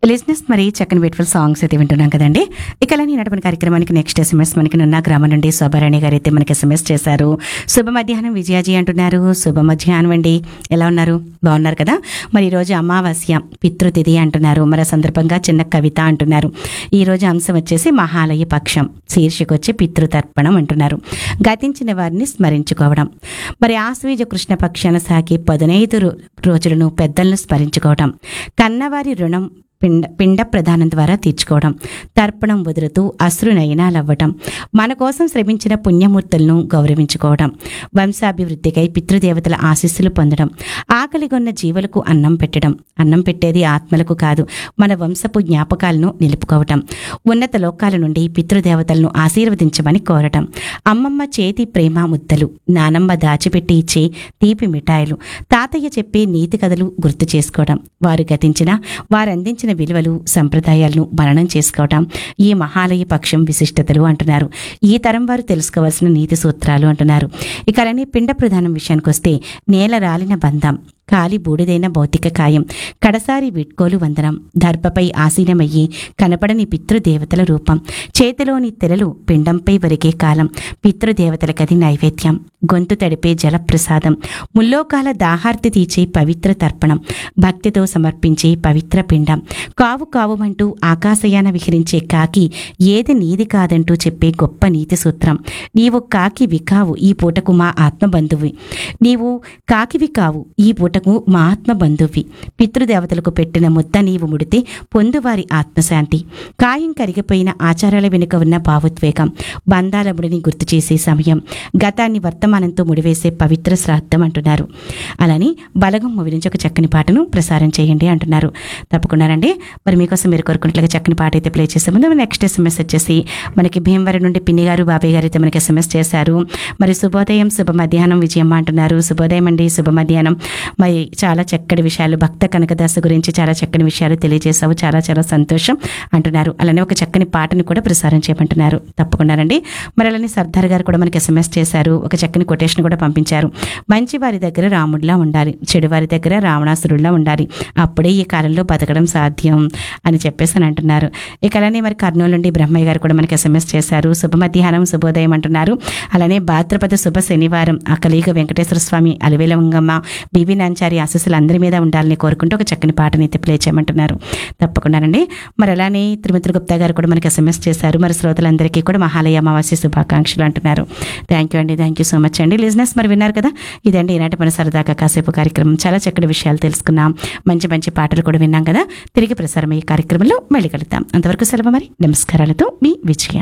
లిజినెస్ మరి చక్కని బ్యూటిఫుల్ సాంగ్స్ అయితే వింటున్నాం కదండి ఇక అలానే నడపని కార్యక్రమానికి నెక్స్ట్ ఎస్ఎంఎస్ మనకి నున్న గ్రామం నుండి శోభారాణి గారు అయితే మనకి ఎస్ఎంఎస్ చేశారు శుభ మధ్యాహ్నం విజయాజీ అంటున్నారు శుభ మధ్యాహ్నం అండి ఎలా ఉన్నారు బాగున్నారు కదా మరి ఈ రోజు అమావాస్య పితృతిథి అంటున్నారు మరి ఆ సందర్భంగా చిన్న కవిత అంటున్నారు ఈ రోజు అంశం వచ్చేసి మహాలయ పక్షం శీర్షిక వచ్చి పితృతర్పణం అంటున్నారు గతించిన వారిని స్మరించుకోవడం మరి ఆశ్వీజ కృష్ణ పక్షాన సాగి పదునైదు రో- రోజులను పెద్దలను స్మరించుకోవడం కన్నవారి రుణం పిండ పిండ ప్రదానం ద్వారా తీర్చుకోవడం తర్పణం వదులుతూ అశ్రు నయనాలవ్వటం మన కోసం శ్రమించిన పుణ్యమూర్తులను గౌరవించుకోవడం వంశాభివృద్ధికై పితృదేవతల ఆశీస్సులు పొందడం ఆకలిగొన్న జీవులకు అన్నం పెట్టడం అన్నం పెట్టేది ఆత్మలకు కాదు మన వంశపు జ్ఞాపకాలను నిలుపుకోవటం ఉన్నత లోకాల నుండి పితృదేవతలను ఆశీర్వదించమని కోరటం అమ్మమ్మ చేతి ప్రేమ ముద్దలు నానమ్మ దాచిపెట్టి ఇచ్చే తీపి మిఠాయిలు తాతయ్య చెప్పే నీతి కథలు గుర్తు చేసుకోవడం వారు గతించిన వారందించిన విలువలు సంప్రదాయాలను మననం చేసుకోవటం ఈ మహాలయ పక్షం విశిష్టతలు అంటున్నారు ఈ తరం వారు తెలుసుకోవాల్సిన నీతి సూత్రాలు అంటున్నారు ఇక అలానే పిండ ప్రధానం విషయానికి వస్తే నేల రాలిన బంధం కాలి బూడిదైన భౌతిక కాయం కడసారి విట్కోలు వందనం దర్భపై ఆసీనమయ్యి కనపడని పితృదేవతల రూపం చేతిలోని తెరలు పిండంపై వరికే కాలం పితృదేవతలకది నైవేద్యం గొంతు తడిపే జలప్రసాదం ముల్లోకాల దాహార్తి తీర్చే పవిత్ర తర్పణం భక్తితో సమర్పించే పవిత్ర పిండం కావు కావుమంటూ ఆకాశయాన విహరించే కాకి ఏది నీది కాదంటూ చెప్పే గొప్ప నీతి సూత్రం నీవు కాకివి కావు ఈ పూటకు మా ఆత్మబంధువి నీవు కాకివి కావు ఈ పూటకు మా ఆత్మ బంధువి పితృదేవతలకు పెట్టిన ముద్ద నీవు ముడితే పొందువారి ఆత్మశాంతి కాయం కరిగిపోయిన ఆచారాల వెనుక ఉన్న భావోద్వేగం బంధాల ముడిని గుర్తు చేసే సమయం గతాన్ని వర్తమానంతో ముడివేసే పవిత్ర శ్రాద్ధం అంటున్నారు అలానే బలగం మూవీ నుంచి ఒక చక్కని పాటను ప్రసారం చేయండి అంటున్నారు తప్పకుండానండి మరి మీకోసం మీరు కోరుకున్నట్లుగా చక్కని పాట అయితే ప్లే చేసే ముందు నెక్స్ట్ ఎస్ఎంఎస్ వచ్చేసి మనకి భీమవరం నుండి పిన్ని గారు బాబాయ్ గారు అయితే మనకి ఎస్ఎంఎస్ చేశారు మరి శుభోదయం శుభ మధ్యాహ్నం విజయమ్మ అంటున్నారు శుభోదయం అండి శుభ మధ్యాహ్నం మరి చాలా చక్కటి విషయాలు భక్త కనకదాస గురించి చాలా చక్కని విషయాలు తెలియజేశావు చాలా చాలా సంతోషం అంటున్నారు అలానే ఒక చక్కని పాటను కూడా ప్రసారం చేయమంటున్నారు తప్పకుండానండి మరి అలానే సర్దార్ గారు కూడా మనకి ఎస్ఎంఎస్ చేశారు ఒక చక్కని కొటేషన్ కూడా పంపించారు మంచి వారి దగ్గర రాముడిలా ఉండాలి చెడు వారి దగ్గర రావణాసురుడిలా ఉండాలి అప్పుడే ఈ కాలంలో బతకడం సాధ్యం అని చెప్పేసి అని అంటున్నారు ఇక అలానే మరి కర్నూలు నుండి బ్రహ్మయ్య గారు కూడా మనకి ఎస్ఎంఎస్ చేశారు శుభ మధ్యాహ్నం శుభోదయం అంటున్నారు అలానే భాద్రపద శుభ శనివారం అకలీగ వెంకటేశ్వర స్వామి అలివేలవంగమ్మ బివి నాంచారి ఆశీస్సులు అందరి మీద ఉండాలని కోరుకుంటూ ఒక చక్కని పాటని అయితే ప్లే చేయమంటున్నారు తప్పకుండానండి మరి అలానే తిరుమతి గుప్తా గారు కూడా మనకి ఎస్ఎంఎస్ చేశారు మరి శ్రోతలందరికీ కూడా మహాలయ అమావాస్య శుభాకాంక్షలు అంటున్నారు థ్యాంక్ యూ అండి థ్యాంక్ యూ సో మచ్ అండి లిజినెస్ మరి విన్నారు కదా ఇదండి ఈనాటి మన సరదాగా కాసేపు కార్యక్రమం చాలా చక్కటి విషయాలు తెలుసుకున్నాం మంచి మంచి పాటలు కూడా విన్నాం కదా తిరిగి ప్రసారం అయ్యే కార్యక్రమంలో మళ్ళీ కలుద్దాం అంతవరకు సెలవు మరి నమస్కారాలతో మీ విజయ